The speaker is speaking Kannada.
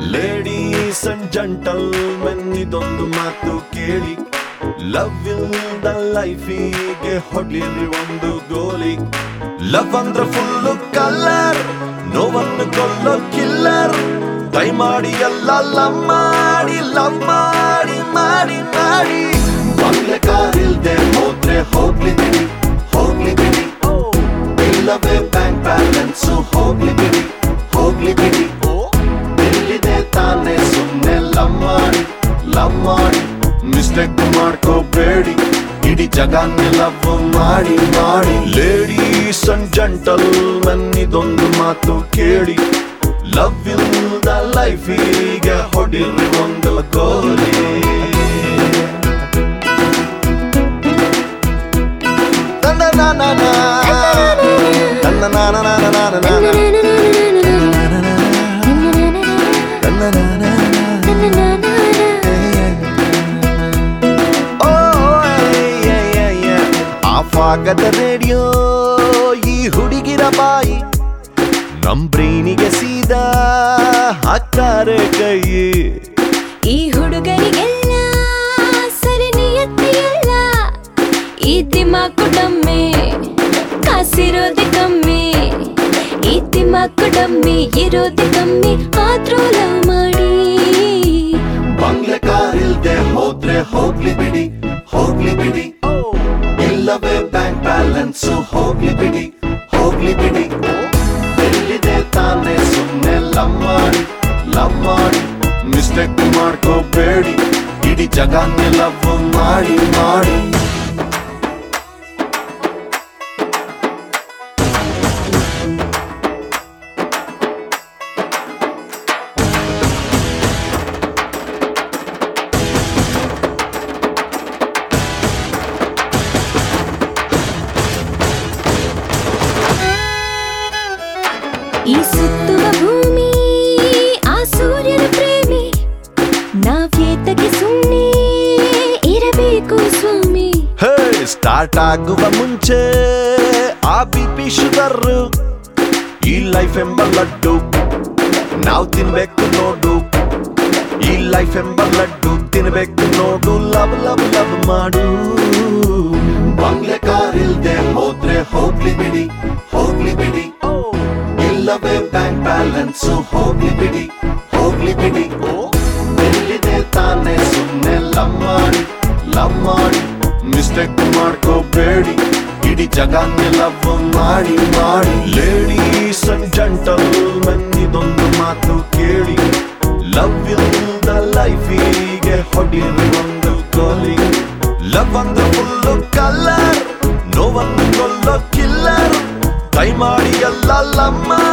ಲೇಡೀಸ್ ಅಂಡ್ ಜಂಟಲ್ ಮೆನ್ ಇದೊಂದು ಮಾತು ಕೇಳಿ ಲವ್ ಇಲ್ದ ಲೈಫಿಗೆ ಹೊಡಿರಿ ಒಂದು ಗೋಲಿ ಲವ್ ಅಂದ್ರೆ ಫುಲ್ ಕಲರ್ ನೋವನ್ನು ಕೊಲ್ಲೋ ಕಿಲ್ಲರ್ ದಯಮಾಡಿ ಎಲ್ಲ ಲವ್ ಮಾಡಿ ಲವ್ ಮಾಡಿ ಮಾಡಿ ಮಾಡಿ ಬಂಗ್ಲೆ ಕಾರ್ ಇಲ್ದೆ ಹೋದ್ರೆ ಹೋಗ್ಲಿ ಬಿಡಿ ಹೋಗ್ಲಿ ಬಿಡಿ ಇಲ್ಲವೇ ಬ್ಯಾಂಕ್ ಬ್ಯಾಲೆನ್ಸ್ ಹೋಗ್ಲಿ ಬಿಡಿ ಹೋಗ್ಲಿ ಬಿಡಿ ಎಲ್ಲಿದೆ ತಾನೇ ಸುಮ್ನೆ ಲವ್ ಮಾಡಿ ಲವ್ ಮಾಡಿ ಮಿಸ್ಟೇಕ್ ಮಾಡ್ಕೋಬೇಡಿ ಇಡೀ ಜಗನ್ನೇ ಲವ್ ಮಾಡಿ ಮಾಡಿ ಲೇಡೀಸ್ ಅಂಡ್ ಜಂಟಲ್ ಮೆನ್ ಇದೊಂದು ಮಾತು ಕೇಳಿ ಲವ್ ಇಲ್ದ ಲೈಫಿಗೆ ಹೊಡಿರಿ ಒಂದು ಗೋಲಿ ಆಫ್ ಆಗದ ರೇಡಿಯೋ ಈ ಹುಡುಗಿರ ಬಾಯಿ ನಮ್ ಬ್ರೈನಿಗೆ ಸೀದಾ ಹಾಕ್ತಾರೆ ಕೈ ಈ ಹುಡುಗರಿಗೆಲ್ಲ ಸರಿ ನಿಯತ್ತಿಯಲ್ಲ ಈ ದಿಮಾಕು ಡಮ್ಮಿ ಕಾಸಿರೋದೆ ಕಮ್ಮಿ ಈ ದಿಮಾಕು ಡಮ್ಮಿ ಇರೋದೆ ಕಮ್ಮಿ ಆದ್ರೂ ಲವ್ ಮಾಡಿ ಬಂಗ್ಲೆ ಕಾರ್ ಇಲ್ದೆ ಹೋದ್ರೆ ಹೋಗ್ಲಿ ಬಿಡಿ ಹೋಗ್ಲಿ ಬಿಡಿ ಇಲ್ಲವೇ ಬ್ಯಾಂಕ್ ಬ್ಯಾಲೆನ್ಸ್ ಹೋಗ್ಲಿ ಬಿಡಿ ಹೋಗ್ಲಿ ಬಿಡಿ ಎಲ್ಲಿದೆ ತಾನೇ ಸುಮ್ನೆ ಲವ್ ಮಾಡಿ ಲವ್ ಮಾಡಿ ಮಿಸ್ಟೇಕ್ ಮಾಡ್ಕೋಬೇಡಿ ಇಡೀ ಜಗನ್ನೇ ಲವ್ ಮಾಡಿ ಮಾಡಿ ಈ ಸುತ್ತುವ ಭೂಮಿ ಆ ಸೂರ್ಯನ ಪ್ರೇಮಿ ನಾವ್ಯೇತಕ್ಕೆ ಸುಮ್ಮನೆ ಇರಬೇಕು ಸ್ವಾಮಿ ಹೇ ಸ್ಟಾರ್ಟ್ ಆಗುವ ಮುಂಚೆ ಆ ಬಿ ಪಿ ಶುಗರ್ ಈ ಲೈಫ್ ಎಂಬ ಲಡ್ಡು ನಾವು ತಿನ್ಬೇಕು ನೋಡು ಈ ಲೈಫ್ ಎಂಬ ಲಡ್ಡು ತಿನ್ಬೇಕು ನೋಡು ಲವ್ ಲವ್ ಲವ್ ಮಾಡು ಬಂಗ್ಲೆ ಕಾರ್ ಇಲ್ದೆ ಹೋದ್ರೆ ಹೋಗ್ಲಿ ಬಿಡಿ ಹೋಗ್ಲಿ ಬಿಡಿ ಇಲ್ಲವೇ ಬ್ಯಾಂಕ್ ಬ್ಯಾಲೆನ್ಸ್ ಹೋಗ್ಲಿ ಬಿಡಿ ಹೋಗ್ಲಿ ಬಿಡಿ ಎಲ್ಲಿದೆ ತಾನೇ ಸುಮ್ನೆ ಲವ್ ಮಾಡಿ ಲವ್ ಮಾಡಿ ಮಿಸ್ಟೇಕ್ ಮಾಡ್ಕೋಬೇಡಿ ಇಡೀ ಜಗನ್ನೇ ಲವ್ ಮಾಡಿ ಮಾಡಿ ಲೇಡೀಸ್ ಅಂಡ್ ಜಂಟಲ್ ಮೆನ್ ಇದೊಂದು ಮಾತು ಕೇಳಿ ಲವ್ ಇಲ್ದ ಲೈಫಿಗೆ ಹೊಡಿರಿ ಒಂದು ಗೋಲಿ ಲವ್ ಅಂದ್ರೆ ಫುಲ್ ಕಲರ್ ನೋವನ್ನು ಕೊಲ್ಲೋ ಕಿಲ್ಲರ್ ಕೈ ಮಾಡಿ ಎಲ್ಲ ಲವ್